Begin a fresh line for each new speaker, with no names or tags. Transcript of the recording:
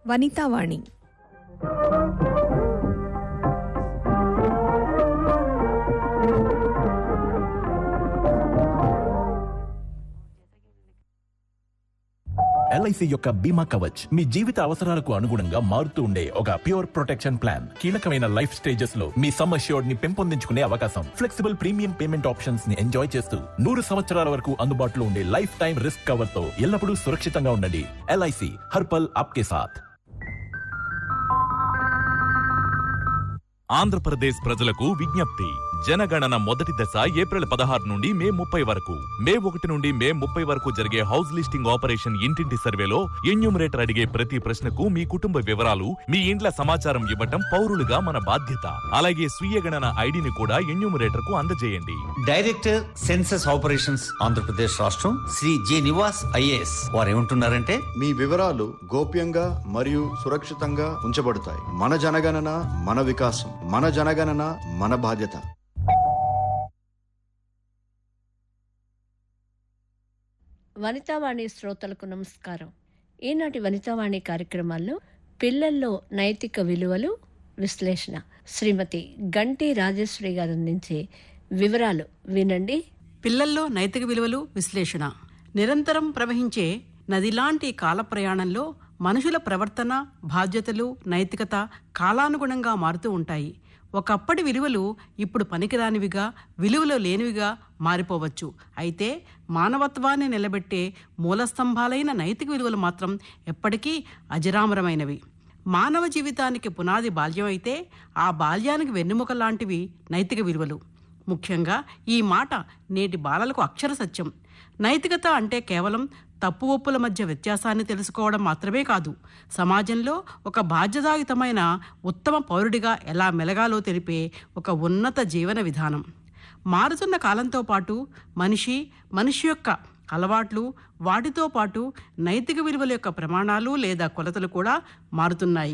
Vanitha Vani
LIC యొక్క బీమా కవచ్ మీ జీవిత అవసరాలకు అనుగుణంగా మారుతూ ఉండే ఒక ప్యూర్ ప్రొటెక్షన్ ప్లాన్ కీలకమైన లైఫ్ స్టేజెస్ లో మీ సమ్ అష్యూర్డ్ ని పెంపొందించుకునే అవకాశం ఫ్లెక్సిబుల్ ప్రీమియం పేమెంట్ ఆప్షన్స్ ని ఎంజాయ్ చేస్తూ నూరు సంవత్సరాల వరకు అందుబాటులో ఉండే లైఫ్ టైం రిస్క్ కవర్ తో ఎల్లప్పుడూ సురక్షితంగా ఉండండి ఎల్ఐసి హర్పల్ ఆప్కే సాథ్
ఆంధ్రప్రదేశ్ ప్రజలకు విజ్ఞప్తి జనగణన మొదటి దశ ఏప్రిల్ పదహారు నుండి మే ముప్పై వరకు మే ఒకటి నుండి మే ముప్పై వరకు జరిగే హౌస్ లిస్టింగ్ ఆపరేషన్ ఇంటింటి సర్వేలో ఎన్యూమరేటర్ అడిగే ప్రతి ప్రశ్నకు మీ కుటుంబ వివరాలు మీ ఇండ్ల సమాచారం ఇవ్వటం పౌరులుగా మన బాధ్యత అలాగే స్వీయ గణన ఐడిని కూడా ఎన్యూమరేటర్ కు అందజేయండి
డైరెక్టర్ సెన్సస్ ఆపరేషన్స్ ఆంధ్రప్రదేశ్ రాష్ట్రం శ్రీ జె నివాస్ ఐఏఎస్ వారు ఏమంటున్నారంటే
మీ వివరాలు గోప్యంగా మరియు సురక్షితంగా ఉంచబడతాయి మన జనగణన మన వికాసం మన జనగణన మన బాధ్యత
వనితావాణి శ్రోతలకు నమస్కారం ఈనాటి వనితావాణి కార్యక్రమాల్లో పిల్లల్లో నైతిక విలువలు విశ్లేషణ శ్రీమతి గంటి రాజేశ్వరి గారు అందించే వివరాలు వినండి
పిల్లల్లో నైతిక విలువలు విశ్లేషణ నిరంతరం ప్రవహించే నదిలాంటి కాల ప్రయాణంలో మనుషుల ప్రవర్తన బాధ్యతలు నైతికత కాలానుగుణంగా మారుతూ ఉంటాయి ఒకప్పటి విలువలు ఇప్పుడు పనికిరానివిగా విలువలు లేనివిగా మారిపోవచ్చు అయితే మానవత్వాన్ని నిలబెట్టే మూలస్తంభాలైన నైతిక విలువలు మాత్రం ఎప్పటికీ అజరామరమైనవి మానవ జీవితానికి పునాది బాల్యం అయితే ఆ బాల్యానికి వెన్నెముక లాంటివి నైతిక విలువలు ముఖ్యంగా ఈ మాట నేటి బాలలకు అక్షర సత్యం నైతికత అంటే కేవలం తప్పు ఒప్పుల మధ్య వ్యత్యాసాన్ని తెలుసుకోవడం మాత్రమే కాదు సమాజంలో ఒక బాధ్యతాయుతమైన ఉత్తమ పౌరుడిగా ఎలా మెలగాలో తెలిపే ఒక ఉన్నత జీవన విధానం మారుతున్న కాలంతో పాటు మనిషి మనిషి యొక్క అలవాట్లు వాటితో పాటు నైతిక విలువల యొక్క ప్రమాణాలు లేదా కొలతలు కూడా మారుతున్నాయి